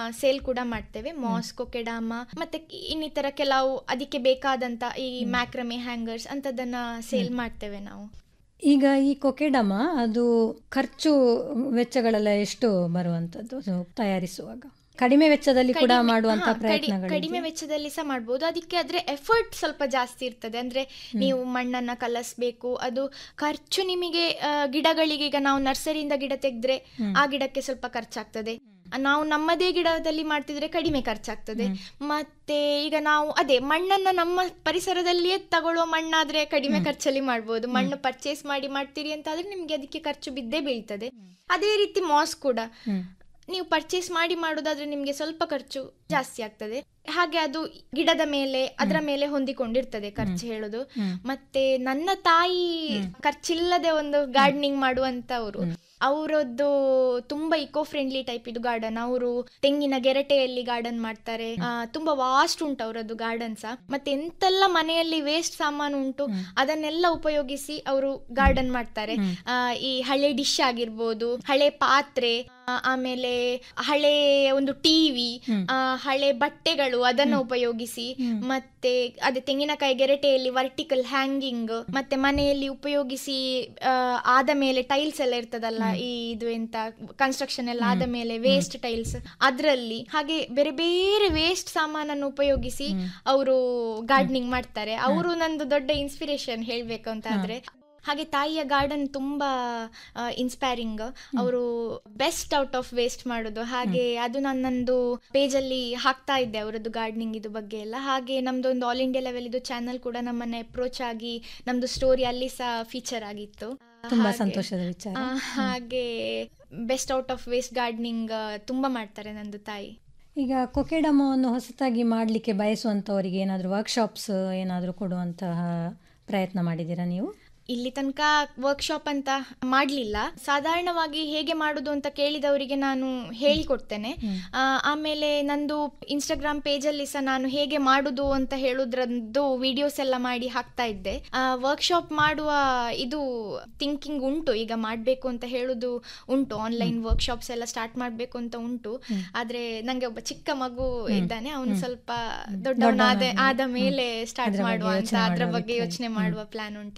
Sale ಕೂಡ ಮಾಡ್ತೇವೆ mass kokedama ಮತ್ತೆ ಇನ್ನಿತರ ಕೆಲವು ಅದಕ್ಕೆ ಬೇಕಾದಂತ ಈ ಮ್ಯಾಕ್ರಮೆ ಹ್ಯಾಂಗರ್ಸ್ ಅಂತದನ್ನ ಸೇಲ್ ಮಾಡ್ತೇವೆ ನಾವು ಈಗ ಈ ಕೊಕೆಡಮ ಅದು ಖರ್ಚು ವೆಚ್ಚಗಳೆಲ್ಲ ಎಷ್ಟು ಬರುವಂತದ್ದು ಅದು ತಯಾರಿಸುವಾಗ ಕಡಿಮೆ ವೆಚ್ಚದಲ್ಲಿ ಕೂಡ ಕಡಿಮೆ- ಮಾಡುವಂತ ಹಾ, ಕಡಿ- ಪ್ರಯತ್ನಗಳು ಕಡಿಮೆ ವೆಚ್ಚದಲ್ಲಿ ಸಹ ಮಾಡ್ಬೋದು ಅದಕ್ಕೆ ಆದ್ರೆ ಎಫರ್ಟ್ ಸ್ವಲ್ಪ ಜಾಸ್ತಿ ಇರ್ತದೆ ಅಂದ್ರೆ ನೀವು ಮಣ್ಣನ್ನ ಕಲಸ್ಬೇಕು ಅದು ಖರ್ಚು ನಿಮಗೆ ಆ, ಗಿಡಗಳಿಗೆ ಈಗ ನಾವು ನರ್ಸರಿಯಿಂದ ಗಿಡ ತೆಗೆದ್ರೆ ಆ ಗಿಡಕ್ಕೆ ಸ್ವಲ್ಪ ಖರ್ಚಾಗ್ತದೆ ನಾವು ನಮ್ಮದೇ ಗಿಡದಲ್ಲಿ ಮಾಡ್ತಿದ್ರೆ ಕಡಿಮೆ ಖರ್ಚಾಗ್ತದೆ ಮತ್ತೆ ಈಗ ನಾವು ಅದೇ ಮಣ್ಣನ್ನ ನಮ್ಮ ಪರಿಸರದಲ್ಲಿಯೇ ತಗೊಳ್ಳುವ ಮಣ್ಣಾದ್ರೆ ಕಡಿಮೆ ಖರ್ಚಲ್ಲಿ ಮಾಡ್ಬೋದು ಮಣ್ಣು ಪರ್ಚೇಸ್ ಮಾಡಿ ಮಾಡ್ತೀರಿ ಅಂತ ಆದ್ರೆ ನಿಮ್ಗೆ ಅದಕ್ಕೆ ಖರ್ಚು ಬಿದ್ದೇ ಬೀಳ್ತದೆ ಅದೇ ರೀತಿ ಮಾಸ್ ಕೂಡ ನೀವು ಪರ್ಚೇಸ್ ಮಾಡಿ ಮಾಡೋದಾದ್ರೆ ನಿಮ್ಗೆ ಸ್ವಲ್ಪ ಖರ್ಚು ಜಾಸ್ತಿ ಆಗ್ತದೆ ಹಾಗೆ ಅದು ಗಿಡದ ಮೇಲೆ ಅದರ ಮೇಲೆ ಹೊಂದಿಕೊಂಡಿರ್ತದೆ ಖರ್ಚು ಹೇಳೋದು ಮತ್ತೆ ನನ್ನ ತಾಯಿ ಖರ್ಚಿಲ್ಲದೆ ಒಂದು ಗಾರ್ಡನಿಂಗ್ ಮಾಡುವಂತವ್ರು ಅವರದ್ದು ತುಂಬಾ ಇಕೋ ಫ್ರೆಂಡ್ಲಿ ಟೈಪ್ ಇದು ಗಾರ್ಡನ್ ಅವರು ತೆಂಗಿನ ಗೆರಟೆಯಲ್ಲಿ ಗಾರ್ಡನ್ ಮಾಡ್ತಾರೆ ಆ, ತುಂಬಾ ವಾಸ್ಟ್ ಉಂಟು ಅವರದ್ದು ಗಾರ್ಡನ್ ಸಹ ಮತ್ತೆ ಎಂತೆಲ್ಲ ಮನೆಯಲ್ಲಿ ವೇಸ್ಟ್ ಸಾಮಾನು ಉಂಟು ಅದನ್ನೆಲ್ಲ ಉಪಯೋಗಿಸಿ ಅವರು ಗಾರ್ಡನ್ ಮಾಡ್ತಾರೆ ಆ, ಈ ಹಳೆ ಡಿಶ್ ಆಗಿರ್ಬೋದು ಹಳೆ ಪಾತ್ರೆ ಆ, ಆಮೇಲೆ ಹಳೆ ಒಂದು ಟಿವಿ ಹಳೆ ಬಟ್ಟೆಗಳು ಅದನ್ನು ಉಪಯೋಗಿಸಿ ಮತ್ತೆ ಅದೇ ತೆಂಗಿನಕಾಯಿ ಗೆರಟೆಯಲ್ಲಿ ವರ್ಟಿಕಲ್ ಹ್ಯಾಂಗಿಂಗ್ ಮತ್ತೆ ಮನೆಯಲ್ಲಿ ಉಪಯೋಗಿಸಿ ಆ, ಆದ ಮೇಲೆ ಟೈಲ್ಸ್ ಎಲ್ಲ ಇರ್ತದಲ್ಲ ಈ ಇದು ಎಂತ ಕನ್ಸ್ಟ್ರಕ್ಷನ್ ಎಲ್ಲ ಆದ ಮೇಲೆ ವೇಸ್ಟ್ ಟೈಲ್ಸ್ ಅದ್ರಲ್ಲಿ ಹಾಗೆ ಬೇರೆ ಬೇರೆ ವೇಸ್ಟ್ ಸಾಮಾನನ್ನು ಉಪಯೋಗಿಸಿ ಅವರು ಗಾರ್ಡನಿಂಗ್ ಮಾಡ್ತಾರೆ ಅವರು ನಂದು ದೊಡ್ಡ ಇನ್ಸ್ಪಿರೇಷನ್ ಹೇಳ್ಬೇಕು ಅಂತ ಆದ್ರೆ ಹಾಗೆ ತಾಯಿಯ ಗಾರ್ಡನ್ ತುಂಬಾ ಇನ್ಸ್ಪೈರಿಂಗ್ ಅವರು ಬೆಸ್ಟ್ ಔಟ್ ಆಫ್ ವೇಸ್ಟ್ ಮಾಡೋದು ಹಾಗೆ ಅದು ನನ್ನೊಂದು ಪೇಜ್ ಅಲ್ಲಿ ಹಾಕ್ತಾ ಇದ್ದೆ ಅವರದ್ದು ಗಾರ್ಡನಿಂಗ್ ಇದು ಬಗ್ಗೆ ಎಲ್ಲ ಹಾಗೆ ನಮ್ದು ಒಂದು ಆಲ್ ಇಂಡಿಯಾ ಲೆವೆಲ್ ಇದು ಚಾನಲ್ ಕೂಡ ನಮ್ಮನ್ನ ಅಪ್ರೋಚ್ ಆಗಿ ನಮ್ದು ಸ್ಟೋರಿ ಅಲ್ಲಿ ಸಹ ಫೀಚರ್ ಆಗಿತ್ತು ತುಂಬಾ ಹಾಗೆ- ಸಂತೋಷದ ವಿಚಾರ ಆ, ಹಾಗೆ best out of waste gardening ತುಂಬಾ ಮಾಡ್ತಾರೆ ನಂದು ತಾಯಿ ಈಗ ಕೊಕೆಡಮವನ್ನು ಹೊಸತಾಗಿ ಮಾಡಲಿಕ್ಕೆ ಬಯಸುವಂಥವರಿಗೆ ಏನಾದರೂ ವರ್ಕ್ಶಾಪ್ಸ್ ಏನಾದರೂ ಕೊಡುವಂತಹ ಪ್ರಯತ್ನ ಮಾಡಿದ್ದೀರಾ ನೀವು ಇಲ್ಲಿ ತನಕ ವರ್ಕ್ಶಾಪ್ ಅಂತ ಮಾಡಲಿಲ್ಲ ಸಾಧಾರಣವಾಗಿ ಹೇಗೆ ಮಾಡುದು ಅಂತ ಕೇಳಿದವರಿಗೆ ನಾನು ಹೇಳಿಕೊಡ್ತೇನೆ ಆ, ಆಮೇಲೆ ನಂದು ಇನ್ಸ್ಟಾಗ್ರಾಮ್ ಪೇಜಲ್ಲಿ ಸಹ ನಾನು ಹೇಗೆ ಮಾಡುದು ಅಂತ ಹೇಳುದ್ರದ್ದು ವಿಡಿಯೋಸ್ ಎಲ್ಲ ಮಾಡಿ ಹಾಕ್ತಾ ಇದ್ದೆ ವರ್ಕ್ಶಾಪ್ ಮಾಡುವ ಇದು ಥಿಂಕಿಂಗ್ ಉಂಟು ಈಗ ಮಾಡಬೇಕು ಅಂತ ಹೇಳುದು ಉಂಟು ಆನ್ಲೈನ್ ವರ್ಕ್ಶಾಪ್ಸ್ ಎಲ್ಲ ಸ್ಟಾರ್ಟ್ ಮಾಡಬೇಕು ಅಂತ ಉಂಟು ಆದ್ರೆ ನಂಗೆ ಒಬ್ಬ ಚಿಕ್ಕ ಮಗು ಇದ್ದಾನೆ ಅವನು ಸ್ವಲ್ಪ ದೊಡ್ಡವನಾದ ಆದ ಮೇಲೆ ಸ್ಟಾರ್ಟ್ ಅದ್ರ ಬಗ್ಗೆ ಮಾಡುವ ಅಂತ ಯೋಚನೆ ಅದ್ರ ಮಾಡುವ ಬಗ್ಗೆ ವಿಚಾರ. ಯೋಚನೆ ಮಾಡುವ ಪ್ಲಾನ್ ಉಂಟು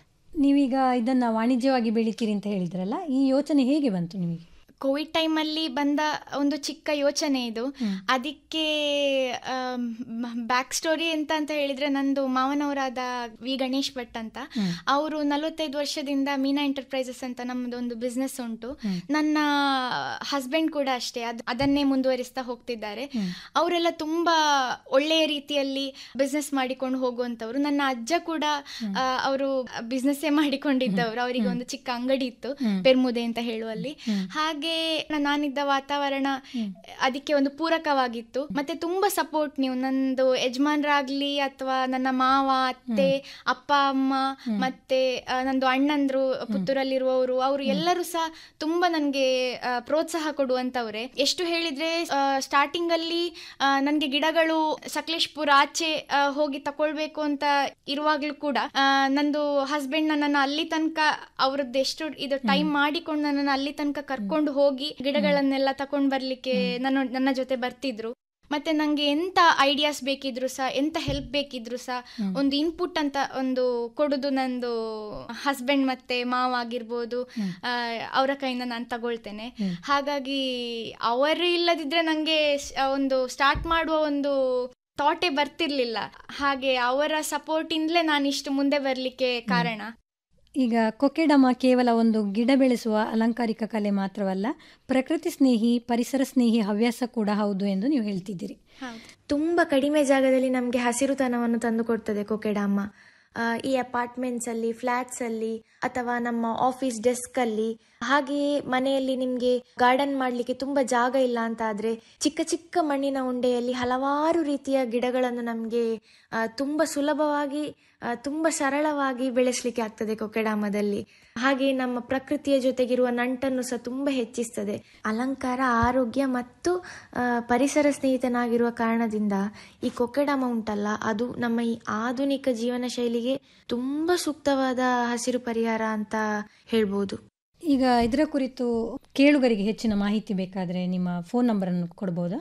ನೀವೀಗ ಇದನ್ನ ವಾಣಿಜ್ಯವಾಗಿ ಬೆಳಿತೀರಿ ಅಂತ ಹೇಳಿದ್ರಲ್ಲ ಈ ಯೋಚನೆ ಹೇಗೆ ಬಂತು ನಿಮಗೆ ಕೋವಿಡ್ ಟೈಮಲ್ಲಿ ಬಂದ ಒಂದು ಚಿಕ್ಕ ಯೋಚನೆ ಇದು ಅದಕ್ಕೆ ಬ್ಯಾಕ್ ಸ್ಟೋರಿ ಎಂತ ಅಂತ ಹೇಳಿದ್ರೆ ನಂದು ಮಾವನವರಾದ ವಿ ಗಣೇಶ್ ಭಟ್ ಅಂತ ಅವರು ನಲವತ್ತೈದು ವರ್ಷದಿಂದ ಮೀನಾ ಎಂಟರ್ಪ್ರೈಸಸ್ ಅಂತ ನಮ್ಮದು ಒಂದು ಬಿಸ್ನೆಸ್ ಉಂಟು ನನ್ನ ಹಸ್ಬೆಂಡ್ ಕೂಡ ಅಷ್ಟೇ ಅದ್ ಅದನ್ನೇ ಮುಂದುವರಿಸ್ತಾ ಹೋಗ್ತಿದ್ದಾರೆ ಅವರೆಲ್ಲ ತುಂಬಾ ಒಳ್ಳೆಯ ರೀತಿಯಲ್ಲಿ ಬಿಸ್ನೆಸ್ ಮಾಡಿಕೊಂಡು ಹೋಗುವಂತವ್ರು ನನ್ನ ಅಜ್ಜ ಕೂಡ ಅವರು ಬಿಸ್ನೆಸ್ ಮಾಡಿಕೊಂಡಿದ್ದವರು ಅವರಿಗೆ ಒಂದು ಚಿಕ್ಕ ಅಂಗಡಿ ಇತ್ತು ಪೆರ್ಮುದೆ ಅಂತ ಹೇಳುವಲ್ಲಿ ಹಾಗೆ ನಾನಿದ್ದ ವಾತಾವರಣ ಅದಕ್ಕೆ ಒಂದು ಪೂರಕವಾಗಿತ್ತು ಮತ್ತೆ ತುಂಬಾ ಸಪೋರ್ಟ್ ನೀವು ನಂದು ಯಜಮಾನ್ರಾಗ್ಲಿ ಅಥವಾ ನನ್ನ ಮಾವ ಅತ್ತೆ ಅಪ್ಪ ಅಮ್ಮ ಮತ್ತೆ ಆ, ನಂದು ಅಣ್ಣಂದ್ರು ಪುತ್ತೂರಲ್ಲಿರುವವರು ಅವರು ಎಲ್ಲರೂ ಸಹ ತುಂಬಾ ನನ್ಗೆ ಆ, ಪ್ರೋತ್ಸಾಹ ಕೊಡುವಂತವ್ರೆ ಎಷ್ಟು ಹೇಳಿದ್ರೆ ಸ್ಟಾರ್ಟಿಂಗ್ ಅಲ್ಲಿ ಆ, ನನ್ಗೆ ಗಿಡಗಳು ಸಕಲೇಶ್ಪುರ ಆಚೆ ಆ, ಹೋಗಿ ತಕೊಳ್ಬೇಕು ಅಂತ ಇರುವಾಗ್ಲೂ ಕೂಡ ಆ, ನಂದು ಹಸ್ಬೆಂಡ್ ನನ್ನನ್ನು ಅಲ್ಲಿ ತನಕ ಅವ್ರದ್ದು ಎಷ್ಟು ಇದು ಟೈಮ್ ಮಾಡಿಕೊಂಡು ನನ್ನನ್ನು ಅಲ್ಲಿ ತನಕ ಕರ್ಕೊಂಡು ಹೋಗಿ ಗಿಡಗಳನ್ನೆಲ್ಲ ತಕೊಂಡ್ ಬರ್ಲಿಕ್ಕೆ ನನ್ನ ನನ್ನ ಜೊತೆ ಬರ್ತಿದ್ರು ಮತ್ತೆ ನಂಗೆ ಎಂತ ಐಡಿಯಾಸ್ ಬೇಕಿದ್ರು ಸಹ ಎಂತ ಹೆಲ್ಪ್ ಬೇಕಿದ್ರು ಸಹ ಒಂದು ಇನ್ಪುಟ್ ಅಂತ ಒಂದು ಕೊಡುದು ನಂದು ಹಸ್ಬೆಂಡ್ ಮತ್ತೆ ಮಾವ ಆಗಿರ್ಬೋದು ಅವರ ಕೈಯಿಂದ ನಾನು ತಗೊಳ್ತೇನೆ ಹಾಗಾಗಿ ಅವರು ಇಲ್ಲದಿದ್ರೆ ನಂಗೆ ಸ್- ಒಂದು ಸ್ಟಾರ್ಟ್ ಮಾಡುವ ಒಂದು ಥಾಟೇ ಬರ್ತಿರ್ಲಿಲ್ಲ ಹಾಗೆ ಅವರ ಸಪೋರ್ಟ್ ಇಂದಲೇ ನಾನು ಇಷ್ಟು ಮುಂದೆ ಬರ್ಲಿಕ್ಕೆ ಕಾರಣ ಈಗ ಕೊಕೆಡಮ ಕೇವಲ ಒಂದು ಗಿಡ ಬೆಳೆಸುವ ಅಲಂಕಾರಿಕ ಕಲೆ ಮಾತ್ರವಲ್ಲ ಪ್ರಕೃತಿ ಸ್ನೇಹಿ ಪರಿಸರ ಸ್ನೇಹಿ ಹವ್ಯಾಸ ಕೂಡ ಹೌದು ಎಂದು ನೀವು ಹೇಳ್ತಿದ್ದೀರಿ ತುಂಬ ಕಡಿಮೆ ಜಾಗದಲ್ಲಿ ನಮಗೆ ಹಸಿರುತನವನ್ನು ತಂದುಕೊಡ್ತದೆ ಕೊಕೆಡಮ್ಮ ಆ, ಈ ಅಪಾರ್ಟ್ಮೆಂಟ್ಸಲ್ಲಿ ಫ್ಲ್ಯಾಟ್ಸಲ್ಲಿ ಅಥವಾ ನಮ್ಮ ಆಫೀಸ್ ಡೆಸ್ಕಲ್ಲಿ ಹಾಗೆಯೇ ಮನೆಯಲ್ಲಿ ನಿಮಗೆ ಗಾರ್ಡನ್ ಮಾಡಲಿಕ್ಕೆ ತುಂಬ ಜಾಗ ಇಲ್ಲ ಅಂತ ಆದರೆ ಚಿಕ್ಕ ಚಿಕ್ಕ ಮಣ್ಣಿನ ಉಂಡೆಯಲ್ಲಿ ಹಲವಾರು ರೀತಿಯ ಗಿಡಗಳನ್ನು ನಮಗೆ ತುಂಬ ಸುಲಭವಾಗಿ ಆ, ತುಂಬ ಸರಳವಾಗಿ ಬೆಳೆಸಲಿಕ್ಕೆ ಆಗ್ತದೆ ಕೊಕೆಡಾಮದಲ್ಲಿ ಹಾಗೆ ನಮ್ಮ ಪ್ರಕೃತಿಯ ಜೊತೆಗಿರುವ ನಂಟನ್ನು ಸಹ ತುಂಬ ಹೆಚ್ಚಿಸ್ತದೆ ಅಲಂಕಾರ ಆರೋಗ್ಯ ಮತ್ತು ಆ, ಪರಿಸರ ಸ್ನೇಹಿತನಾಗಿರುವ ಕಾರಣದಿಂದ ಈ ಕೊಕೆಡಾಮ ಉಂಟಲ್ಲ ಅದು ನಮ್ಮ ಈ ಆಧುನಿಕ ಜೀವನ ಶೈಲಿಗೆ ತುಂಬ ಸೂಕ್ತವಾದ ಹಸಿರು ಪರಿಹಾರ ಅಂತ ಹೇಳ್ಬೋದು ಈಗ ಇದರ ಕುರಿತು ಕೇಳುಗರಿಗೆ ಹೆಚ್ಚಿನ ಮಾಹಿತಿ ಬೇಕಾದರೆ ನಿಮ್ಮ ಫೋನ್ ನಂಬರನ್ನು ಕೊಡ್ಬೋದಾ